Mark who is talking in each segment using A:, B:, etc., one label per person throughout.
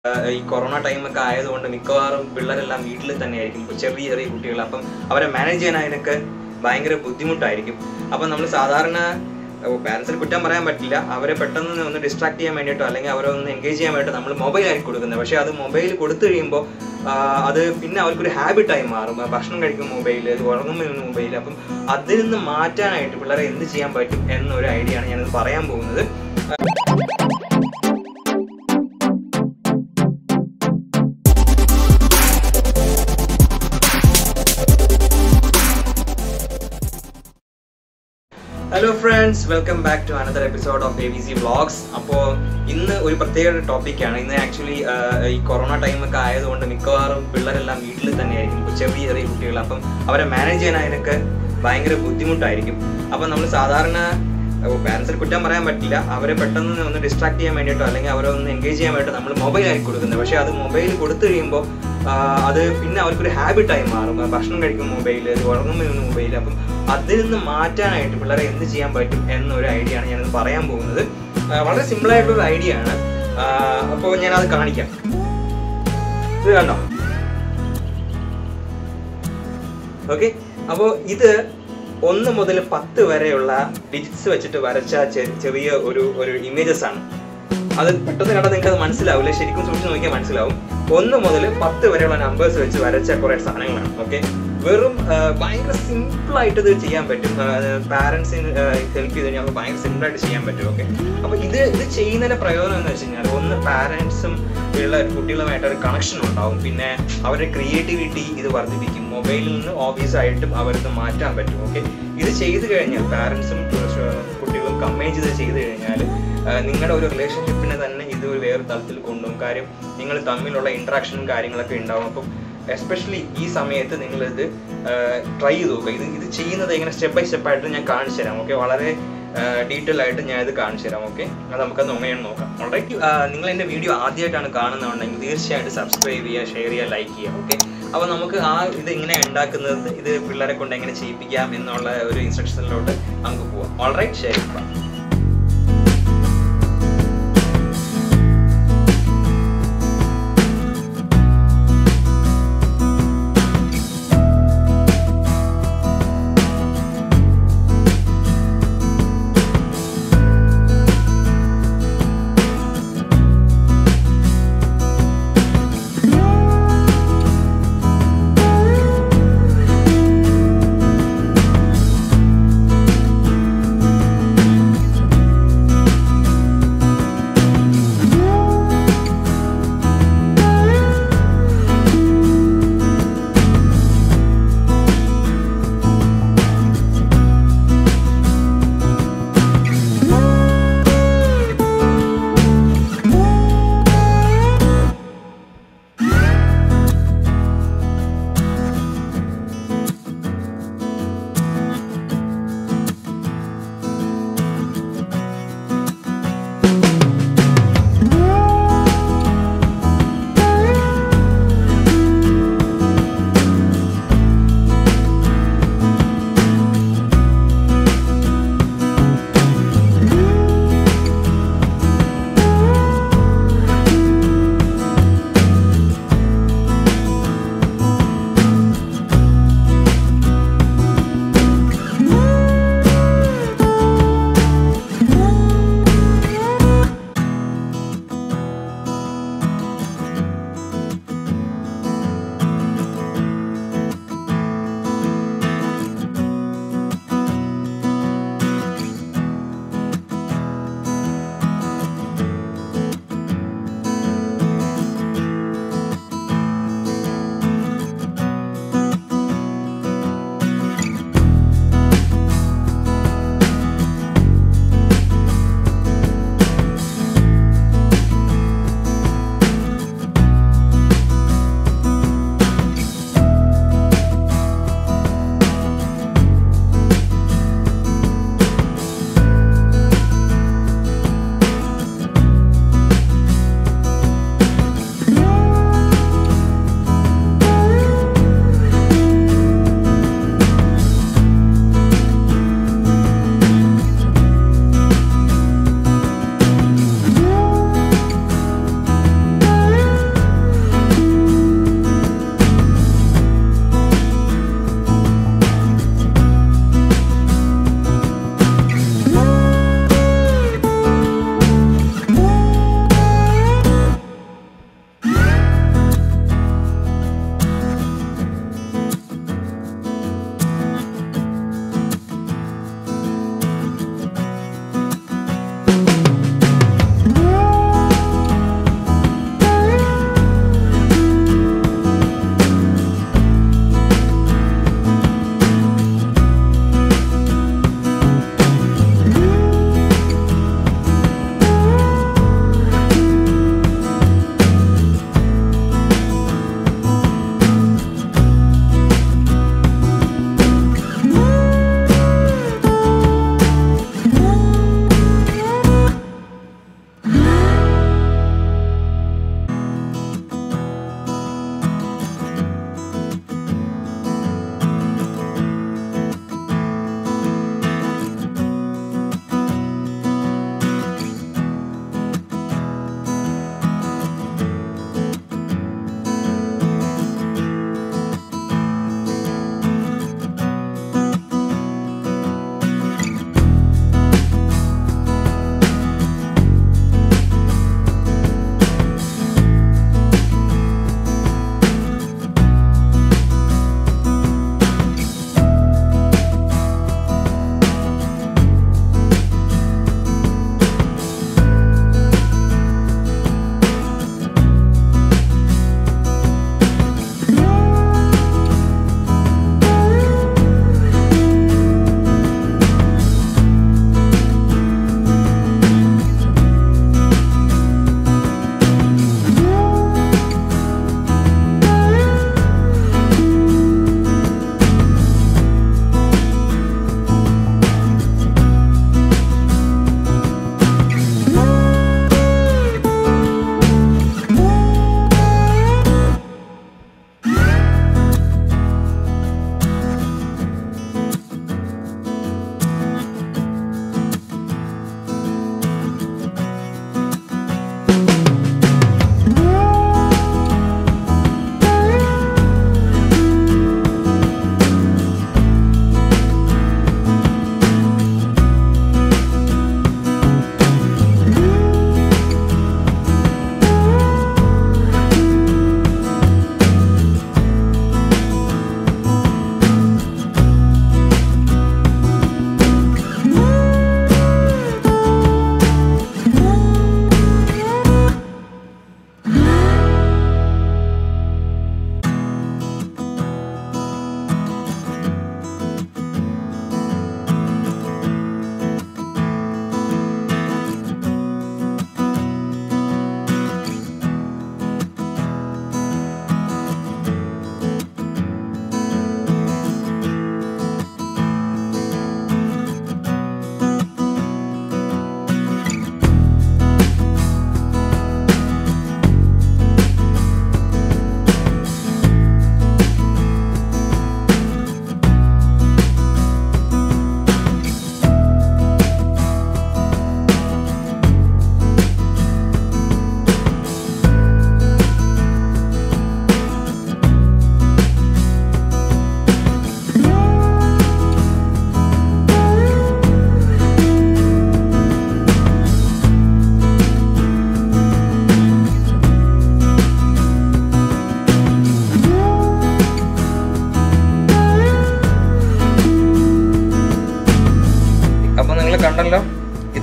A: ആഹ് ഈ കൊറോണ ടൈമൊക്കെ ആയതുകൊണ്ട് മിക്കവാറും പിള്ളേരെല്ലാം വീട്ടിൽ തന്നെയായിരിക്കും ഇപ്പൊ ചെറിയ ചെറിയ കുട്ടികൾ അപ്പം അവരെ മാനേജ് ചെയ്യാനായിട്ടൊക്കെ ഭയങ്കര ബുദ്ധിമുട്ടായിരിക്കും അപ്പം നമ്മൾ സാധാരണ പാരൻസിന് കുറ്റം പറയാൻ പറ്റില്ല അവരെ പെട്ടെന്ന് ഒന്ന് ഡിസ്ട്രാക്ട് ചെയ്യാൻ വേണ്ടിയിട്ടോ അല്ലെങ്കിൽ അവരെ ഒന്ന് എൻഗേജ് ചെയ്യാൻ വേണ്ടിയിട്ട് നമ്മൾ മൊബൈൽ ആയിരിക്കും കൊടുക്കുന്നത് പക്ഷേ അത് മൊബൈൽ കൊടുത്തു കഴിയുമ്പോൾ അത് പിന്നെ അവർക്കൊരു ഹാബിറ്റായി മാറും ആ ഭക്ഷണം കഴിക്കും മൊബൈൽ ഇത് ഉറങ്ങുമ്പോൾ മൊബൈൽ അപ്പം അതിൽ നിന്ന് മാറ്റാനായിട്ട് പിള്ളേരെ എന്ത് ചെയ്യാൻ പറ്റും എന്നൊരു ഐഡിയ ആണ് ഞാനിത് പറയാൻ പോകുന്നത് hello friends welcome back to another episode of A V C vlogs അപ്പോൾ ഇന്ന് ഒരു പ്രത്യേക ടോപ്പിക്കാണ് ഇന്ന് ആക്ച്വലി ഈ കൊറോണ ടൈമൊക്കെ ആയതുകൊണ്ട് മിക്കവാറും പിള്ളേരെല്ലാം വീട്ടിൽ തന്നെയായിരിക്കും ഇപ്പോൾ ചെറിയ ചെറിയ കുട്ടികൾ അപ്പം അവരെ മാനേജ് ചെയ്യാനായിട്ടൊക്കെ ഭയങ്കര ബുദ്ധിമുട്ടായിരിക്കും അപ്പം നമ്മൾ സാധാരണ പാരൻസിന് കുറ്റം പറയാൻ പറ്റില്ല അവരെ പെട്ടെന്ന് ഒന്ന് ഡിസ്ട്രാക്ട് ചെയ്യാൻ വേണ്ടിയിട്ടോ അല്ലെങ്കിൽ അവരെ ഒന്ന് എൻഗേജ് ചെയ്യാൻ വേണ്ടിയിട്ട് നമ്മൾ മൊബൈൽ ആയിരിക്കും കൊടുക്കുന്നത് പക്ഷേ അത് മൊബൈൽ കൊടുത്തു കഴിയുമ്പോൾ അത് പിന്നെ അവർക്കൊരു ഹാബിറ്റായി മാറും ആ ഭക്ഷണം കഴിക്കും മൊബൈൽ ഇത് ഉറങ്ങുമ്പോൾ മൊബൈൽ അപ്പം അതിൽ നിന്ന് മാറ്റാനായിട്ട് പിള്ളേരെ എന്ത് ചെയ്യാൻ പറ്റും എന്നൊരു ഐഡിയ ആണ് ഞാനിത് പറയാൻ പോകുന്നത് ആ, വളരെ സിമ്പിൾ ആയിട്ടുള്ള ഐഡിയ ആണ് അപ്പോൾ ഞാൻ അത് കാണിക്കാം ഇത് കണ്ടോ ഓക്കെ അപ്പോൾ ഇത് ഒന്ന് മുതൽ പത്ത് വരെയുള്ള ഡിജിറ്റ്സ് വെച്ചിട്ട് വരച്ച ചെ- ചെറിയ ഒരു ഒരു ഇമേജസ് ആണ് അത് പെട്ടെന്ന് കണ്ടാൽ നിങ്ങൾക്ക് അത് മനസ്സിലാവില്ല ശരിക്കും സൂക്ഷിച്ച് നോക്കിയാൽ മനസ്സിലാവും ഒന്ന് മുതൽ പത്ത് വരെയുള്ള നമ്പേഴ്സ് വെച്ച് വരച്ച കുറേ സാധനങ്ങളാണ് ഓക്കെ വെറും ആ, ഭയങ്കര സിമ്പിൾ ആയിട്ട് ഇത് ചെയ്യാൻ പറ്റും പാരൻസിന് ഹെൽപ്പ് ചെയ്ത് കഴിഞ്ഞാൽ ഭയങ്കര സിമ്പിൾ ആയിട്ട് ചെയ്യാൻ പറ്റും ഓക്കെ അപ്പൊ ഇത് ഇത് ചെയ്യുന്നതിന്റെ പ്രയോജനം എന്ന് വെച്ച് കഴിഞ്ഞാൽ ഒന്ന് പാരൻസും ഉള്ള കുട്ടികളുമായിട്ട് ഒരു കണക്ഷൻ ഉണ്ടാവും പിന്നെ അവരുടെ ക്രിയേറ്റിവിറ്റി ഇത് വർദ്ധിപ്പിക്കും മൊബൈലിൽ നിന്ന് ഓബിയസ് ആയിട്ടും അവർക്ക് മാറ്റാൻ പറ്റും ഓക്കെ ഇത് ചെയ്തു കഴിഞ്ഞാൽ പാരൻസും കുട്ടികളും കമ്പൈൻ ചെയ്ത് ചെയ്തു കഴിഞ്ഞാൽ നിങ്ങളുടെ ഒരു റിലേഷൻഷിപ്പിനെ തന്നെ ഇത് ഒരു വേറെ തലത്തിൽ കൊണ്ടുപോകും കാര്യം നിങ്ങൾ തമ്മിലുള്ള ഇൻട്രാക്ഷനും കാര്യങ്ങളൊക്കെ ഉണ്ടാവും അപ്പം എസ്പെഷ്യലി ഈ സമയത്ത് നിങ്ങളിത് ട്രൈ ചെയ്ത് നോക്കുക ഇത് ഇത് ചെയ്യുന്നത് എങ്ങനെ സ്റ്റെപ്പ് ബൈ സ്റ്റെപ്പ് ആയിട്ട് ഞാൻ കാണിച്ചു തരാം ഓക്കെ വളരെ ഡീറ്റെയിൽ ആയിട്ട് ഞാൻ ഇത് കാണിച്ചു തരാം ഓക്കെ അത് നമുക്കത് എങ്ങനെയാണ് നോക്കാം ഓൾറെഡി നിങ്ങൾ എൻ്റെ വീഡിയോ ആദ്യമായിട്ടാണ് കാണുന്നതുണ്ടെങ്കിൽ തീർച്ചയായിട്ടും സബ്സ്ക്രൈബ് ചെയ്യുക ഷെയർ ചെയ്യുക ലൈക്ക് ചെയ്യുക ഓക്കെ അപ്പോൾ നമുക്ക് ആ ഇത് എങ്ങനെ ഉണ്ടാക്കുന്നത് ഇത് പിള്ളേരെ കൊണ്ട് എങ്ങനെ ചെയ്യിപ്പിക്കാം എന്നുള്ള ഒരു ഇൻസ്ട്രക്ഷനിലോട്ട് നമുക്ക് പോവാം ഓൾറൈറ്റ് ശരി bye.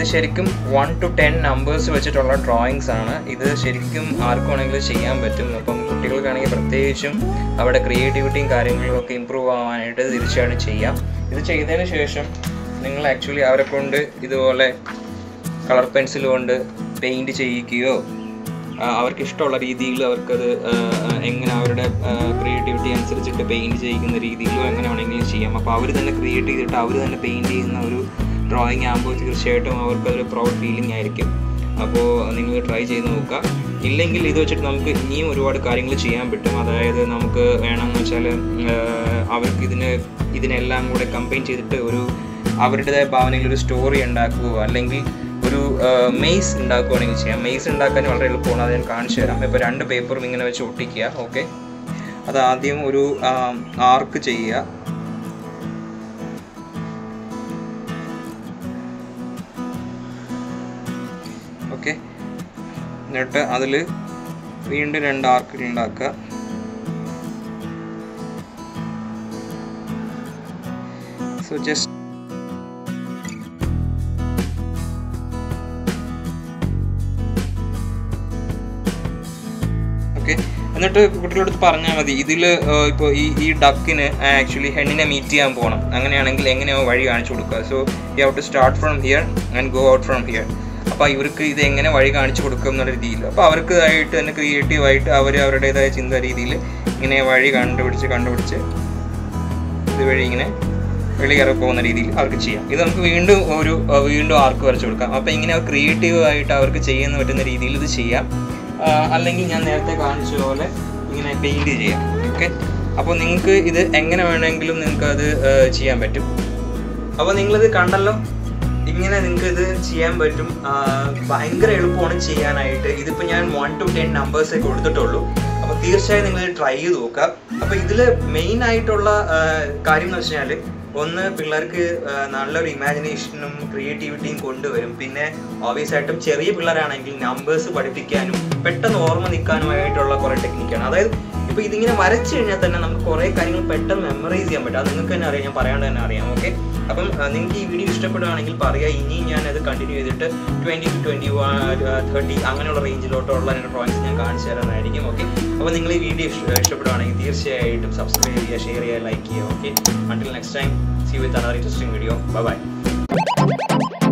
A: ഇത് ശരിക്കും വൺ ടു ടെൻ നമ്പേഴ്സ് വെച്ചിട്ടുള്ള ഡ്രോയിങ്സ് ആണ് ഇത് ശരിക്കും ആർക്കും വേണമെങ്കിലും ചെയ്യാൻ പറ്റും അപ്പം കുട്ടികൾക്കാണെങ്കിൽ പ്രത്യേകിച്ചും അവിടെ ക്രിയേറ്റിവിറ്റിയും കാര്യങ്ങളും ഒക്കെ ഇമ്പ്രൂവ് ആവാനായിട്ട് തീർച്ചയായിട്ടും ചെയ്യാം ഇത് ചെയ്തതിന് ശേഷം നിങ്ങൾ ആക്ച്വലി അവരെ കൊണ്ട് ഇതുപോലെ കളർ പെൻസിൽ കൊണ്ട് പെയിൻറ് ചെയ്യിക്കുകയോ ആ, അവർക്ക് ഇഷ്ടമുള്ള രീതിയിൽ അവർക്കത് ആ, ആ, എങ്ങനെ അവരുടെ ക്രിയേറ്റിവിറ്റി അനുസരിച്ചിട്ട് പെയിൻറ് ചെയ്യിക്കുന്ന രീതിയിലോ എങ്ങനെ വേണമെങ്കിലും ചെയ്യാം അപ്പോൾ അവർ തന്നെ ക്രിയേറ്റ് ചെയ്തിട്ട് അവർ തന്നെ പെയിൻറ് ചെയ്യുന്ന ഒരു ഡ്രോയിങ് ആകുമ്പോൾ തീർച്ചയായിട്ടും അവർക്കതൊരു പ്രൗഡ് ഫീലിംഗ് ആയിരിക്കും അപ്പോൾ നിങ്ങൾ ട്രൈ ചെയ്ത് നോക്കുക ഇല്ലെങ്കിൽ ഇത് വെച്ചിട്ട് നമുക്ക് ഇനിയും ഒരുപാട് കാര്യങ്ങൾ ചെയ്യാൻ പറ്റും അതായത് നമുക്ക് വേണമെന്ന് വെച്ചാൽ അവർക്ക് ഇതിന് ഇതിനെല്ലാം കൂടെ കമ്പൈൻ ചെയ്തിട്ട് ഒരു അവരുടേതായ ഭാവനയിൽ ഒരു സ്റ്റോറി ഉണ്ടാക്കുകയോ അല്ലെങ്കിൽ ഒരു മെയ്സ് ഉണ്ടാക്കുകയാണെങ്കിൽ ചെയ്യാം മെയ്സ് ഉണ്ടാക്കാൻ വളരെ എളുപ്പമാണ് അത് ഞാൻ കാണിച്ചു തരാം ഇപ്പോൾ രണ്ട് പേപ്പറും ഇങ്ങനെ വെച്ച് ഒട്ടിക്കുക ഓക്കെ അത് ആദ്യം ഒരു ആർക്ക് ചെയ്യുക ഓക്കെ എന്നിട്ട് അതിൽ വീണ്ടും രണ്ട് ആർക്കുകൾ ഉണ്ടാക്കുക സോ ജസ്റ്റ് ഓക്കെ എന്നിട്ട് കുട്ടികളോട് പറഞ്ഞാൽ മതി ഇതിൽ ഇപ്പോൾ ഈ ഈ ഡക്കിന് ആക്ച്വലി ഹെണ്ണിനെ മീറ്റ് ചെയ്യാൻ പോകണം അങ്ങനെയാണെങ്കിൽ എങ്ങനെയോ വഴി കാണിച്ചു കൊടുക്കുക so you have to start from here and go out from here അപ്പോൾ ഇവർക്ക് ഇത് എങ്ങനെ വഴി കാണിച്ചു കൊടുക്കും എന്നുള്ള രീതിയിൽ അപ്പോൾ അവർക്കായിട്ട് തന്നെ ക്രിയേറ്റീവായിട്ട് അവർ അവരുടേതായ ചിന്ത രീതിയിൽ ഇങ്ങനെ വഴി കണ്ടുപിടിച്ച് കണ്ടുപിടിച്ച് ഇതുവഴി ഇങ്ങനെ വെളിയിറ പോകുന്ന രീതിയിൽ അവർക്ക് ചെയ്യാം ഇത് നമുക്ക് വീണ്ടും ഒരു അഹ് വീണ്ടും ആർക്ക് വരച്ചു കൊടുക്കാം അപ്പോൾ ഇങ്ങനെ ക്രിയേറ്റീവ് ആയിട്ട് അവർക്ക് ചെയ്യാൻ പറ്റുന്ന രീതിയിൽ ഇത് ചെയ്യാം ആ, അല്ലെങ്കിൽ ഞാൻ നേരത്തെ കാണിച്ച പോലെ ഇങ്ങനെ പെയിൻറ് ചെയ്യാം ഓക്കെ അപ്പോൾ നിങ്ങൾക്ക് ഇത് എങ്ങനെ വേണമെങ്കിലും നിങ്ങൾക്ക് അത് ചെയ്യാൻ പറ്റും അപ്പോൾ നിങ്ങളിത് കണ്ടല്ലോ ഇങ്ങനെ നിങ്ങൾക്ക് ഇത് ചെയ്യാൻ പറ്റും ആ, ഭയങ്കര എളുപ്പമാണ് ചെയ്യാനായിട്ട് ഇതിപ്പോൾ ഞാൻ വൺ ടു ടെൻ നമ്പേഴ്സേ കൊടുത്തിട്ടുള്ളൂ അപ്പോൾ തീർച്ചയായും നിങ്ങൾ ട്രൈ ചെയ്ത് നോക്കുക അപ്പോൾ ഇതിൽ മെയിൻ ആയിട്ടുള്ള ആ, കാര്യം എന്ന് വെച്ചാൽ ഒന്ന് പിള്ളേർക്ക് ആ, നല്ലൊരു ഇമാജിനേഷനും ക്രിയേറ്റിവിറ്റിയും കൊണ്ടുവരും പിന്നെ ഓബിയസ് ആയിട്ടും ചെറിയ പിള്ളേരാണെങ്കിൽ നമ്പേഴ്സ് പഠിപ്പിക്കാനും പെട്ടെന്ന് ഓർമ്മ നിൽക്കാനുമായിട്ടുള്ള കുറേ ടെക്നിക്കാണ് അതായത് ഇപ്പൊ ഇതിങ്ങനെ വരച്ചു കഴിഞ്ഞാൽ തന്നെ നമുക്ക് കുറേ കാര്യങ്ങൾ പെട്ടെന്ന് മെമ്മറൈസ് ചെയ്യാൻ പറ്റും അത് നിങ്ങൾക്ക് തന്നെ അറിയാം ഞാൻ പറയാണ്ട് തന്നെ അറിയാം ഓക്കെ അപ്പം ആ, നിങ്ങൾക്ക് ഈ വീഡിയോ ഇഷ്ടപ്പെടുകയാണെങ്കിൽ പറയുക ഇനിയും ഞാൻ അത് കണ്ടിന്യൂ ചെയ്തിട്ട് ട്വൻറ്റി ടു ട്വൻറ്റി തേർട്ടി അങ്ങനെയുള്ള റേഞ്ചിലോട്ടുള്ള ഡ്രോയിങ്സ് ഞാൻ കാണിച്ചു തരാനായിരിക്കും ഓക്കെ അപ്പോൾ നിങ്ങൾ ഈ വീഡിയോ ഇഷ്ടപ്പെടുകയാണെങ്കിൽ തീർച്ചയായിട്ടും സബ്സ്ക്രൈബ് ചെയ്യുക ഷെയർ ചെയ്യുക ലൈക്ക് ചെയ്യുക okay until next time see with another interesting video bye by